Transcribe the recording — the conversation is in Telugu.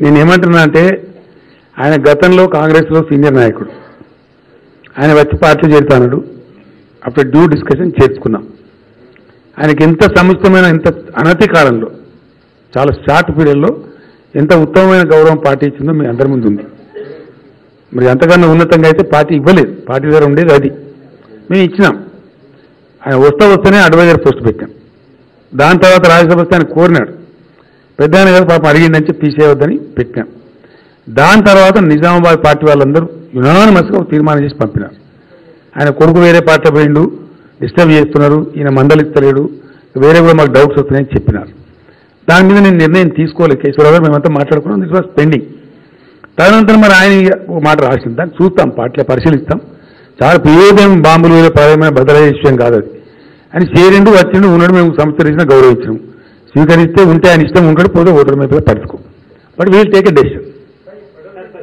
నేను ఏమంటున్నా అంటే ఆయన గతంలో కాంగ్రెస్లో సీనియర్ నాయకుడు ఆయన వచ్చి పార్టీ చేరుతాడు అప్పుడు డ్యూ డిస్కషన్ చేర్చుకున్నాం ఆయనకి ఎంత సముచితమైన ఎంత అనతి కాలంలో చాలా షార్ట్ పీరియడ్లో ఎంత ఉత్తమమైన గౌరవం పార్టీ ఇచ్చిందో మీ అందరి ముందు ఉంది మరి అంతకన్నా ఉన్నతంగా అయితే పార్టీ ఇవ్వలేదు పార్టీ దగ్గర ఉండేది అది మేము ఇచ్చినాం ఆయన వస్తా వస్తేనే అడ్వైజర్ పోస్ట్ పెట్టాం దాని తర్వాత రాజ్యసభ వస్తే ఆయన కోరినాడు పెద్ద ఆయన కదా పాపం అడిగిందని చెప్పి తీసేయవద్దని పెట్టాం దాని తర్వాత నిజామాబాద్ పార్టీ వాళ్ళందరూ యునానిమస్గా ఒక తీర్మానం చేసి పంపినారు ఆయన కొడుకు వేరే పార్టీ పోయిండు డిస్టర్బ్ చేస్తున్నారు ఈయన మందలిస్తలేడు వేరే కూడా మాకు డౌట్స్ వస్తున్నాయని చెప్పినారు దాని మీద నేను నిర్ణయం తీసుకోలేదు కేశవరావు గారు మేమంతా మాట్లాడుకున్నాం దిస్ వాస్ పెండింగ్ తదనంతరం మరి ఆయన ఒక మాట రాసింది దాన్ని చూస్తాం పార్టీలో పరిశీలిస్తాం చాలా ప్రియోదయం బాంబులు వేరే ప్రాధాన్యమైన భద్రత విషయం కాదు అది అని చేరిండు వచ్చిండు ఉన్నాడు మేము సంస్థ గౌరవించాము స్వీకరిస్తే ఉంటే ఆయన ఇష్టం ఉంటాడు పోతే ఓటర్ మీద పడుచుకో but we'll take a decision